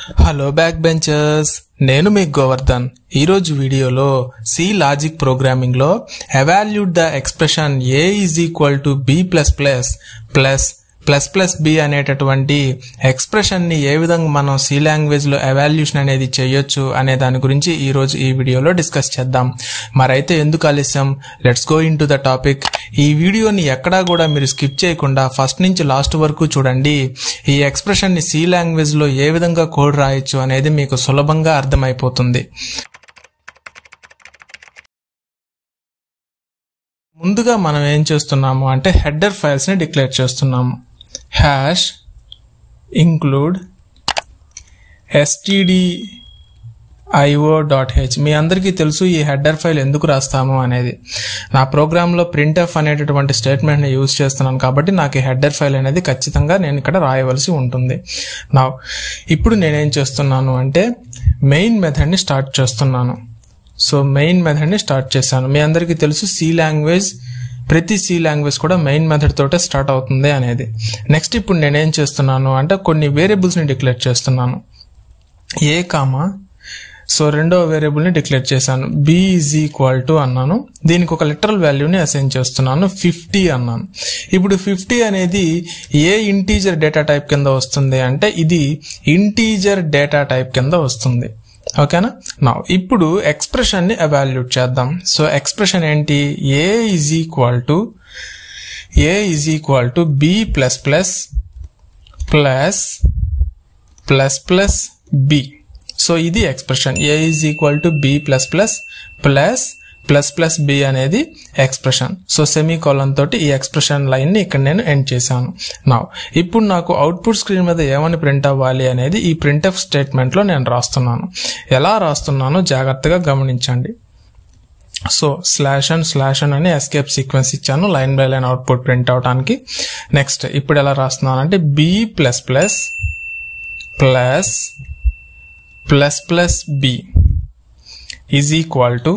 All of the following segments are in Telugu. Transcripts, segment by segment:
హలో బ్యాక్ బెంచర్స్ నేను మీ గోవర్ధన్ ఈరోజు వీడియోలో సి లాజిక్ ప్రోగ్రామింగ్ లో evaluate the expression A is equal to B plus plus plus plus plus B అనేటటువంటి ఎక్స్ప్రెషన్ ని ఏ విధంగా మనం సి లాంగ్వేజ్ లో ఎవాల్యూషన్ అనేది చేయొచ్చు అనే దాని గురించి ఈ రోజు ఈ వీడియోలో డిస్కస్ చేద్దాం మరైతే ఎందుకు ఆలస్యం let's go into the topic ఈ వీడియోని ఎక్కడా కూడా మీరు స్కిప్ చేయకుండా ఫస్ట్ నుంచి లాస్ట్ వరకు చూడండి ఈ ఎక్స్ప్రెషన్ ని సి లాంగ్వేజ్ లో ఏ విధంగా కోడ్ రాయొచ్చు అనేది మీకు సులభంగా అర్థమైపోతుంది ముందుగా మనం ఏం చేస్తున్నాము అంటే హెడర్ ఫైల్స్ ని డిక్లేర్ చేస్తున్నాము hash include STD IO dot H మీ అందరికీ తెలుసు ఈ హెడర్ ఫైల్ ఎందుకు రాస్తాము అనేది నా ప్రోగ్రాంలో ప్రింట్ఎఫ్ అనేటటువంటి స్టేట్మెంట్ని యూజ్ చేస్తున్నాను కాబట్టి నాకు ఈ హెడర్ ఫైల్ అనేది ఖచ్చితంగా నేను ఇక్కడ రాయవలసి ఉంటుంది నా ఇప్పుడు నేనేం చేస్తున్నాను అంటే మెయిన్ మెథడ్ని స్టార్ట్ చేస్తున్నాను సో మెయిన్ మెథడ్ని స్టార్ట్ చేశాను మీ అందరికీ తెలుసు సి లాంగ్వేజ్ ప్రతి సి లాంగ్వేజ్ కూడా మెయిన్ మెథడ్ తోటే స్టార్ట్ అవుతుంది అనేది నెక్స్ట్ ఇప్పుడు నేనేం చేస్తున్నాను అంటే కొన్ని వేరియబుల్స్ని డిక్లేర్ చేస్తున్నాను ఏ కామా సో రెండో వేరియబుల్ని డిక్లేర్ చేశాను బి ఈజ్ ఈక్వల్ టు అన్నాను దీనికి ఒక లిటరల్ వాల్యూని అసైన్ చేస్తున్నాను ఫిఫ్టీ అన్నాను ఇప్పుడు ఫిఫ్టీ అనేది ఏ ఇంటీజర్ డేటా టైప్ కింద వస్తుంది అంటే ఇది ఇంటీజర్ డేటా టైప్ కింద వస్తుంది ఓకేనా నా ఇప్పుడు ఎక్స్ప్రెషన్ ని ఎవాల్యూట్ చేద్దాం సో ఎక్స్ప్రెషన్ ఏంటి A is equal to A is equal to B plus plus plus plus plus B so ఇది expression A is equal to B plus plus plus plus plus B అనేది ఎక్స్ప్రెషన్ సో సెమీ కాలన్ తోటి ఈ ఎక్స్ప్రెషన్ లైన్ ని ఇక్కడ నేను ఎండ్ చేశాను నా ఇప్పుడు నాకు అవుట్పుట్ స్క్రీన్ మీద ఏమని ప్రింట్ అవ్వాలి అనేది ఈ ప్రింట్ఎఫ్ స్టేట్మెంట్ లో నేను రాస్తున్నాను ఎలా రాస్తున్నానో జాగ్రత్తగా గమనించండి so slash and slash and అని ఎస్కేప్ సీక్వెన్స్ ఇచ్చాను line by line output print అవడానికి నెక్స్ట్ ఇప్పుడు ఎలా రాస్తున్నాను అంటే B plus plus plus plus plus B is equal to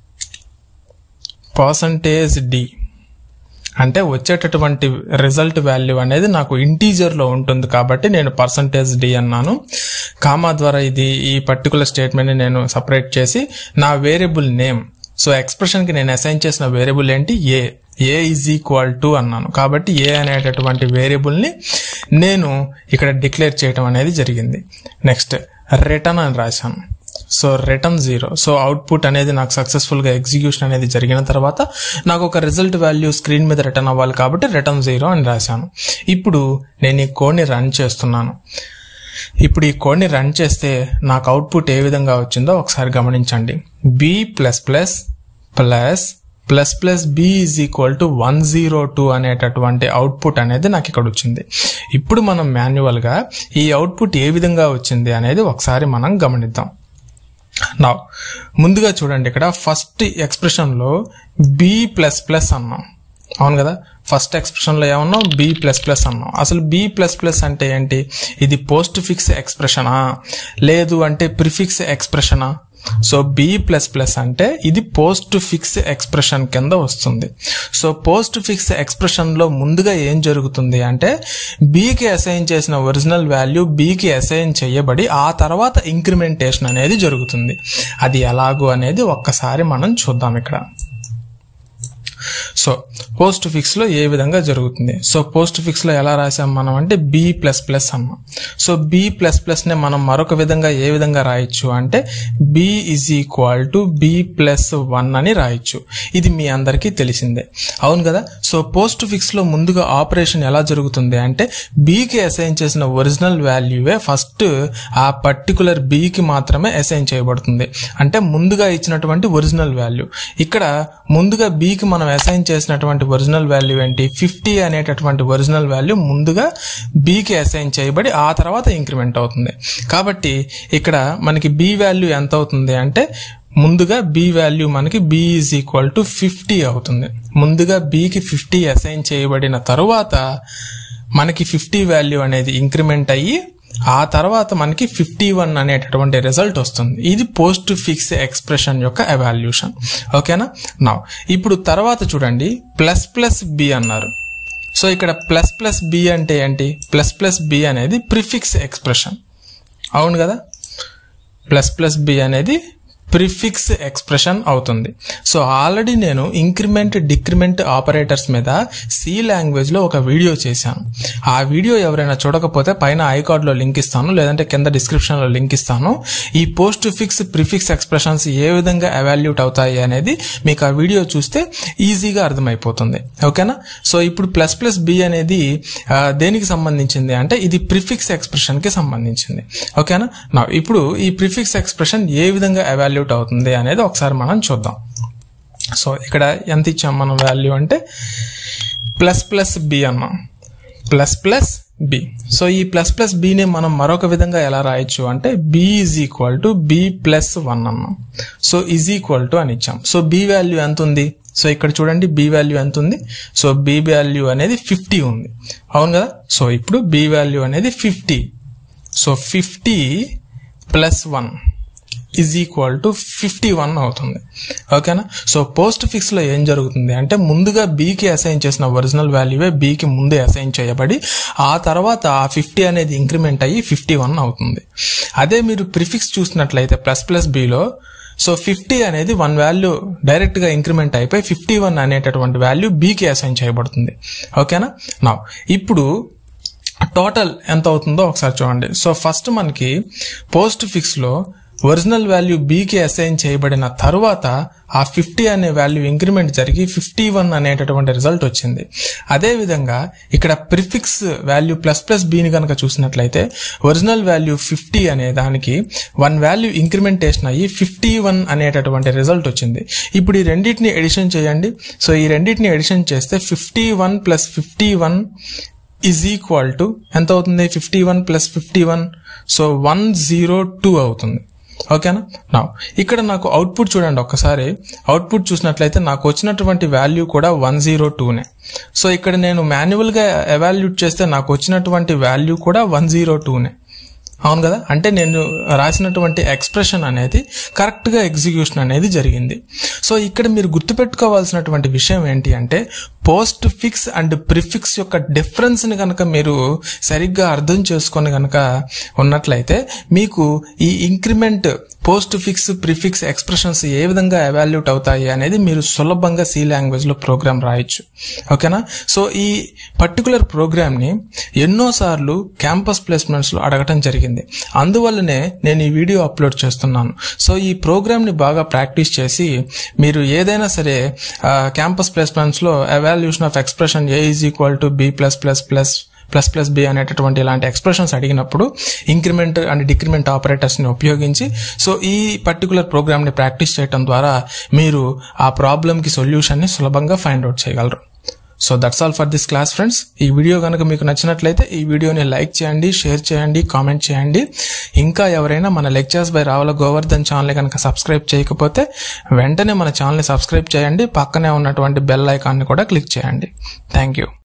percentage D అంటే వచ్చేటటువంటి రిజల్ట్ వాల్యూ అనేది నాకు ఇంటీజర్లో ఉంటుంది కాబట్టి నేను పర్సంటేజ్ డి అన్నాను కామా ద్వారా ఇది ఈ పర్టికులర్ స్టేట్మెంట్ని నేను సపరేట్ చేసి నా వేరియబుల్ నేమ్ సో ఎక్స్ప్రెషన్కి నేను అసైన్ చేసిన వేరియబుల్ ఏంటి A A is equal to అన్నాను కాబట్టి ఏ అనేటటువంటి వేరియబుల్ని నేను ఇక్కడ డిక్లేర్ చేయడం అనేది జరిగింది నెక్స్ట్ రిటర్న్ అని రాశాను so return zero so output అనేది నాకు సక్సెస్ఫుల్గా ఎగ్జిక్యూషన్ అనేది జరిగిన తర్వాత నాకు ఒక రిజల్ట్ వాల్యూ స్క్రీన్ మీద రిటర్న్ అవ్వాలి కాబట్టి రిటర్న్ జీరో అని రాశాను ఇప్పుడు నేను ఈ కోడ్ని రన్ చేస్తున్నాను ఇప్పుడు ఈ కోడ్ని రన్ చేస్తే నాకు అవుట్పుట్ ఏ విధంగా వచ్చిందో ఒకసారి గమనించండి B plus plus plus plus plus B is equal to one zero two అనేటటువంటి అవుట్పుట్ అనేది నాకు ఇక్కడ వచ్చింది ఇప్పుడు మనం మాన్యువల్గా ఈ అవుట్పుట్ ఏ విధంగా వచ్చింది అనేది ఒకసారి మనం గమనిద్దాం నా ముందుగా చూడండి ఇక్కడ ఫస్ట్ ఎక్స్ప్రెషన్లో బి ప్లస్ ప్లస్ అన్నాం అవును కదా ఫస్ట్ ఎక్స్ప్రెషన్లో ఏమన్నాం బి ప్లస్ ప్లస్ అన్నాం అసలు బి ప్లస్ ప్లస్ అంటే ఏంటి ఇది పోస్ట్ ఫిక్స్ ఎక్స్ప్రెషనా లేదు అంటే ప్రిఫిక్స్ ఎక్స్ప్రెషనా సో బి ప్లస్ ప్లస్ అంటే ఇది పోస్ట్ ఫిక్స్ ఎక్స్ప్రెషన్ కింద వస్తుంది సో పోస్ట్ ఫిక్స్ ఎక్స్ప్రెషన్లో ముందుగా ఏం జరుగుతుంది అంటే బీకి అసైన్ చేసిన ఒరిజినల్ వాల్యూ బీకి అసైన్ చేయబడి ఆ తర్వాత ఇంక్రిమెంటేషన్ అనేది జరుగుతుంది అది ఎలాగో అనేది ఒక్కసారి మనం చూద్దాం ఇక్కడ సో పోస్ట్ ఫిక్స్ లో ఏ విధంగా జరుగుతుంది సో పోస్ట్ ఫిక్స్ లో ఎలా రాసాం మనం అంటే బి ప్లస్ ప్లస్ అన్నాం సో బి ప్లస్ ప్లస్ ని మనం మరొక విధంగా ఏ విధంగా రాయొచ్చు అంటే B is equal to B plus one అని రాయొచ్చు ఇది మీ అందరికీ తెలిసిందే అవును కదా సో పోస్ట్ ఫిక్స్ లో ముందుగా ఆపరేషన్ ఎలా జరుగుతుంది అంటే బికి అసైన్ చేసిన ఒరిజినల్ వాల్యూవే ఫస్ట్ ఆ పర్టికులర్ బికి మాత్రమే అసైన్ చేయబడుతుంది అంటే ముందుగా ఇచ్చినటువంటి ఒరిజినల్ వాల్యూ ఇక్కడ ముందుగా బికి మనం అసైన్ చేసినటువంటి ఒరిజినల్ వాల్యూ ఏంటి ఫిఫ్టీ అనేటటువంటి ఒరిజినల్ వాల్యూ ముందుగా బీకి అసైన్ చేయబడి ఆ తర్వాత ఇంక్రిమెంట్ అవుతుంది కాబట్టి ఇక్కడ మనకి బి వాల్యూ ఎంత అవుతుంది అంటే ముందుగా బి వాల్యూ మనకి B is equal to fifty అవుతుంది ముందుగా బికి ఫిఫ్టీ అసైన్ చేయబడిన తరువాత మనకి ఫిఫ్టీ వాల్యూ అనేది ఇంక్రిమెంట్ అయ్యి ఆ తర్వాత మనకి ఫిఫ్టీ వన్ అనేటటువంటి రిజల్ట్ వస్తుంది ఇది పోస్ట్ ఫిక్స్ ఎక్స్ప్రెషన్ యొక్క ఎవాల్యూషన్ ఓకేనా నా ఇప్పుడు తర్వాత చూడండి ప్లస్ ప్లస్ బి అన్నారు సో ఇక్కడ ప్లస్ ప్లస్ బి అంటే ఏంటి ప్లస్ ప్లస్ బి అనేది ప్రిఫిక్స్ ఎక్స్ప్రెషన్ అవును కదా ప్లస్ ప్లస్ బి అనేది ప్రిఫిక్స్ ఎక్స్ప్రెషన్ అవుతుంది సో ఆల్రెడీ నేను ఇంక్రిమెంట్ డిక్రిమెంట్ ఆపరేటర్స్ మీద సి లాంగ్వేజ్లో ఒక వీడియో చేశాను ఆ వీడియో ఎవరైనా చూడకపోతే పైన ఐకార్డ్లో లింక్ ఇస్తాను లేదంటే కింద డిస్క్రిప్షన్లో లింక్ ఇస్తాను ఈ పోస్ట్ ఫిక్స్ ప్రిఫిక్స్ ఎక్స్ప్రెషన్స్ ఏ విధంగా ఎవాల్యూట్ అవుతాయి అనేది మీకు ఆ వీడియో చూస్తే ఈజీగా అర్థమైపోతుంది ఓకేనా సో ఇప్పుడు ప్లస్ ప్లస్ బి అనేది ఆ, దేనికి సంబంధించింది అంటే ఇది ప్రిఫిక్స్ ఎక్స్ప్రెషన్కి సంబంధించింది ఓకేనా నా ఇప్పుడు ఈ ప్రిఫిక్స్ ఎక్స్ప్రెషన్ ఏ విధంగా ఎవాల్యూట్ అవుతుంది అనేది ఒకసారి మనం చూద్దాం సో ఇక్కడ ఎంత ఇచ్చాం మనం వాల్యూ అంటే ప్లస్ ప్లస్ బి అన్నాం ప్లస్ ప్లస్ బి సో ఈ ప్లస్ ప్లస్ బిని మనం మరొక విధంగా ఎలా రాయొచ్చు అంటే B is equal to B plus one అన్నాం సో ఈజ్ ఈక్వల్ టు అని ఇచ్చాం సో బి వాల్యూ ఎంత ఉంది సో ఇక్కడ చూడండి బి వాల్యూ ఎంత ఉంది సో బి వాల్యూ అనేది ఫిఫ్టీ ఉంది అవును కదా సో ఇప్పుడు బి వాల్యూ అనేది fifty so fifty plus one is equal to fifty one అవుతుంది ఓకేనా సో పోస్ట్ ఫిక్స్ లో ఏం జరుగుతుంది అంటే ముందుగా బీకి అసైన్ చేసిన ఒరిజినల్ వాల్యూవే బీకి ముందే అసైన్ చేయబడి ఆ తర్వాత ఆ ఫిఫ్టీ అనేది ఇంక్రిమెంట్ అయ్యి ఫిఫ్టీ వన్ అవుతుంది అదే మీరు ప్రిఫిక్స్ చూసినట్లయితే ప్లస్ ప్లస్ బీలో సో ఫిఫ్టీ అనేది వన్ వాల్యూ డైరెక్ట్ గా ఇంక్రిమెంట్ అయిపోయి ఫిఫ్టీ వన్ అనేటటువంటి వాల్యూ బీకి అసైన్ చేయబడుతుంది ఓకేనా నా ఇప్పుడు టోటల్ ఎంత అవుతుందో ఒకసారి చూడండి సో ఫస్ట్ మనకి పోస్ట్ ఫిక్స్ లో ఒరిజినల్ వాల్యూ బీకి అసైన్ చేయబడిన తర్వాత ఆ ఫిఫ్టీ అనే వాల్యూ ఇంక్రిమెంట్ జరిగి ఫిఫ్టీ వన్ అనేటటువంటి రిజల్ట్ వచ్చింది అదేవిధంగా ఇక్కడ ప్రిఫిక్స్ వాల్యూ ప్లస్ ప్లస్ బీని కనుక చూసినట్లయితే ఒరిజినల్ వాల్యూ ఫిఫ్టీ అనే దానికి వన్ వాల్యూ ఇంక్రిమెంటేషన్ అయ్యి ఫిఫ్టీ వన్ అనేటటువంటి రిజల్ట్ వచ్చింది ఇప్పుడు ఈ రెండింటిని ఎడిషన్ చేయండి సో ఈ రెండింటిని ఎడిషన్ చేస్తే fifty one plus fifty one is equal to ఎంత అవుతుంది fifty one plus fifty one so one zero two అవుతుంది ఓకేనా నా ఇక్కడ నాకు అవుట్పుట్ చూడండి ఒక్కసారి అవుట్పుట్ చూసినట్లయితే నాకు వచ్చినటువంటి వాల్యూ కూడా వన్ జీరో టూనే సో ఇక్కడ నేను మాన్యువల్గా ఎవాల్యూట్ చేస్తే నాకు వచ్చినటువంటి వాల్యూ కూడా వన్ జీరో టూనే అవును కదా అంటే నేను రాసినటువంటి ఎక్స్ప్రెషన్ అనేది కరెక్ట్గా ఎగ్జిక్యూషన్ అనేది జరిగింది సో ఇక్కడ మీరు గుర్తుపెట్టుకోవాల్సినటువంటి విషయం ఏంటి అంటే పోస్ట్ ఫిక్స్ అండ్ ప్రిఫిక్స్ యొక్క డిఫరెన్స్ని కనుక మీరు సరిగ్గా అర్థం చేసుకొని కనుక ఉన్నట్లయితే మీకు ఈ increment postfix prefix expressions ఏ విధంగా ఎవాల్యూట్ అవుతాయి అనేది మీరు సులభంగా సి లాంగ్వేజ్లో ప్రోగ్రామ్ రాయొచ్చు ఓకేనా సో ఈ పర్టికులర్ ప్రోగ్రామ్ని ఎన్నోసార్లు క్యాంపస్ ప్లేస్మెంట్స్లో అడగటం జరిగింది అందువల్లనే నేను ఈ వీడియో అప్లోడ్ చేస్తున్నాను సో ఈ ప్రోగ్రామ్ని బాగా ప్రాక్టీస్ చేసి మీరు ఏదైనా సరే క్యాంపస్ ప్లేస్మెంట్స్లో evaluation of expression A is equal to B plus plus plus plus plus B అనేటటువంటి ఇలాంటి ఎక్స్ప్రెషన్స్ అడిగినప్పుడు ఇంక్రిమెంట్ అండ్ డిక్రిమెంట్ ఆపరేటర్స్ని ఉపయోగించి సో ఈ పర్టికులర్ ప్రోగ్రామ్ని ప్రాక్టీస్ చేయడం ద్వారా మీరు ఆ ప్రాబ్లమ్కి సొల్యూషన్ని సులభంగా ఫైండ్ అవుట్ చేయగలరు so that's all for this class friends ఈ వీడియో కనుక మీకు నచ్చినట్లయితే ఈ వీడియోని లైక్ చేయండి షేర్ చేయండి కామెంట్ చేయండి ఇంకా ఎవరైనా మన lectures by Ravula Govardhan channel కనుక సబ్స్క్రైబ్ చేయకపోతే వెంటనే మన ఛానల్ని సబ్స్క్రైబ్ చేయండి పక్కనే ఉన్నటువంటి బెల్ ఐకాన్ని కూడా క్లిక్ చేయండి థ్యాంక్ యూ